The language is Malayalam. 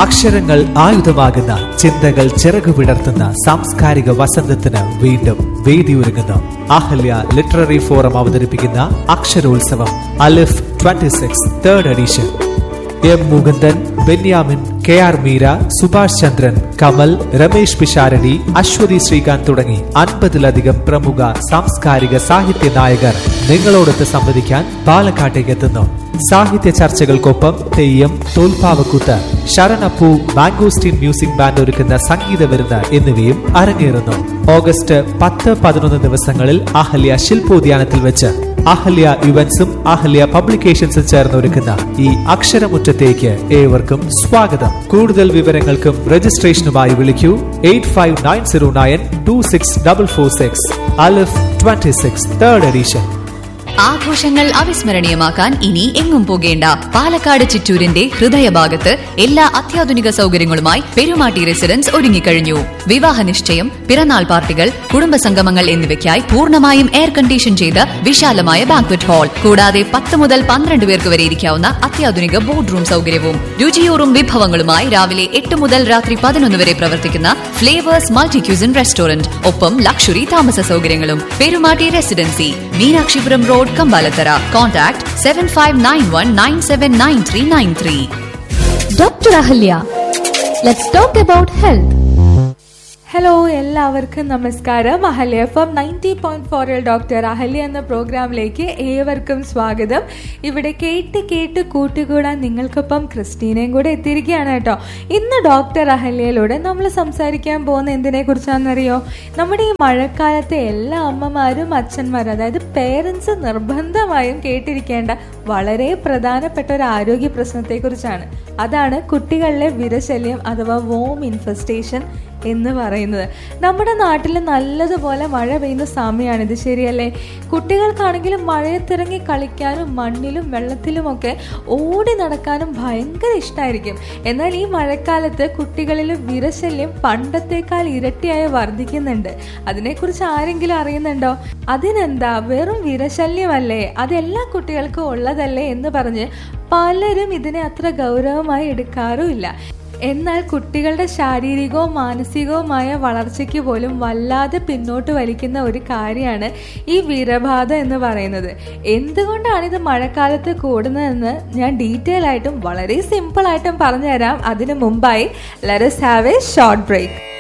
അക്ഷരങ്ങൾ ആയുധമാകുന്ന ചിന്തകൾ ചിറകു വിടർത്തുന്ന സാംസ്കാരിക വസന്തത്തിന് വീണ്ടും വേദിയൊരുങ്ങുന്നു അഹല്യ ലിറ്റററി ഫോറം അവതരിപ്പിക്കുന്ന Aksharotsavam Alif 26 six third edition M Mukundan Benyamin K R Meera Subhash Chandran Kamal Ramesh Pisharody Aswathy Sreekanth തുടങ്ങി അൻപതിലധികം പ്രമുഖ സാംസ്കാരിക സാഹിത്യ നായകർ നിങ്ങളോടൊത്ത് സംവദിക്കാൻ പാലക്കാട്ടേക്ക് എത്തുന്നു സാഹിത്യ ചർച്ചകൾക്കൊപ്പം തെയ്യം തോൽപ്പാവക്കൂത്ത് ശരണപ്പൂ മാംഗോസ്റ്റീൻ മ്യൂസിക് ബാൻഡ് ഒരുക്കുന്ന സംഗീത വിരുന്ന് എന്നിവയും അരങ്ങേറുന്നു ഓഗസ്റ്റ് പത്ത് പതിനൊന്ന് ദിവസങ്ങളിൽ അഹല്യ ശില്പോദ്യാനത്തിൽ വെച്ച് അഹല്യ ഇവന്റ്സും അഹല്യ പബ്ലിക്കേഷൻസും ചേർന്ന് ഒരുക്കുന്ന ഈ അക്ഷരമുറ്റത്തേക്ക് ഏവർക്കും സ്വാഗതം കൂടുതൽ വിവരങ്ങൾക്കും രജിസ്ട്രേഷനുമായി വിളിക്കൂ eight five nine zero nine two six double four six Alif twenty six third edition ആഘോഷങ്ങൾ അവിസ്മരണീയമാക്കാൻ ഇനി എങ്ങും പോകേണ്ട പാലക്കാട് ചിറ്റൂരിന്റെ ഹൃദയഭാഗത്ത് എല്ലാ അത്യാധുനിക സൗകര്യങ്ങളുമായി പെരുമാട്ടി റെസിഡൻസ് ഒരുങ്ങിക്കഴിഞ്ഞു വിവാഹ നിശ്ചയം പിറന്നാൾ പാർട്ടികൾ കുടുംബസംഗമങ്ങൾ എന്നിവയ്ക്കായി പൂർണ്ണമായും എയർ കണ്ടീഷൻ ചെയ്ത വിശാലമായ ബാങ്ക്വറ്റ് ഹാൾ കൂടാതെ പത്ത് മുതൽ പന്ത്രണ്ട് പേർക്ക് വരെ ഇരിക്കാവുന്ന അത്യാധുനിക ബോർഡ് റൂം സൗകര്യവും രുചിയൂറും വിഭവങ്ങളുമായി രാവിലെ എട്ട് മുതൽ രാത്രി പതിനൊന്ന് വരെ പ്രവർത്തിക്കുന്ന ഫ്ലേവേഴ്സ് മൾട്ടി ക്യൂസിൻ റെസ്റ്റോറന്റ് ഒപ്പം ലക്ഷറി താമസ സൗകര്യങ്ങളും Perumatty Residency Meenakshipuram road Kambalathara contact seven five nine one nine seven nine three nine three doctor Ahalya let's talk about health hello എല്ലാവർക്കും നമസ്കാരം Ahalya F M ninety point ഫോറിൽ ഡോക്ടർ അഹല്യ എന്ന പ്രോഗ്രാമിലേക്ക് ഏവർക്കും സ്വാഗതം ഇവിടെ കേട്ട് കേട്ട് കൂട്ടുകൂടാൻ നിങ്ങൾക്കൊപ്പം ക്രിസ്റ്റീനയും കൂടെ എത്തിയിരിക്കുകയാണ് കേട്ടോ ഇന്ന് ഡോക്ടർ അഹല്യയിലൂടെ നമ്മൾ സംസാരിക്കാൻ പോകുന്ന എന്തിനെ കുറിച്ചാണെന്നറിയോ നമ്മുടെ ഈ മഴക്കാലത്തെ എല്ലാ അമ്മമാരും അച്ഛന്മാരും അതായത് പേരൻസ് നിർബന്ധമായും കേട്ടിരിക്കേണ്ട വളരെ പ്രധാനപ്പെട്ട ഒരു ആരോഗ്യ പ്രശ്നത്തെക്കുറിച്ചാണ് അതാണ് കുട്ടികളിലെ വിരശല്യം അഥവാ വോം ഇൻഫെസ്റ്റേഷൻ എന്ന് പറയുന്നത് നമ്മുടെ നാട്ടിൽ നല്ലതുപോലെ മഴ പെയ്യുന്ന സമയമാണിത് ശരിയല്ലേ കുട്ടികൾക്കാണെങ്കിലും മഴയത്തിറങ്ങി കളിക്കാനും മണ്ണിലും വെള്ളത്തിലുമൊക്കെ ഓടി നടക്കാനും ഭയങ്കര ഇഷ്ടമായിരിക്കും എന്നാൽ ഈ മഴക്കാലത്ത് കുട്ടികളിൽ വിരശല്യം പണ്ടത്തേക്കാൾ ഇരട്ടിയായി വർദ്ധിക്കുന്നുണ്ട് അതിനെക്കുറിച്ച് ആരെങ്കിലും അറിയുന്നുണ്ടോ അതിനെന്താ വെറും വിരശല്യമല്ലേ അത് എല്ലാ കുട്ടികൾക്കും ഉള്ളതല്ലേ എന്ന് പറഞ്ഞ് പലരും ഇതിനെ അത്ര ഗൗരവമായി എടുക്കാറുമില്ല എന്നാൽ കുട്ടികളുടെ ശാരീരികവും മാനസികവുമായ വളർച്ചയ്ക്ക് പോലും വല്ലാതെ പിന്നോട്ട് വലിക്കുന്ന ഒരു കാര്യമാണ് ഈ വീരബാധ എന്ന് പറയുന്നത് എന്തുകൊണ്ടാണ് ഇത് മഴക്കാലത്ത് കൂടുന്നതെന്ന് ഞാൻ ഡീറ്റെയിൽ ആയിട്ടും വളരെ സിമ്പിൾ ആയിട്ടും പറഞ്ഞുതരാം അതിനു മുമ്പായി let's have a short break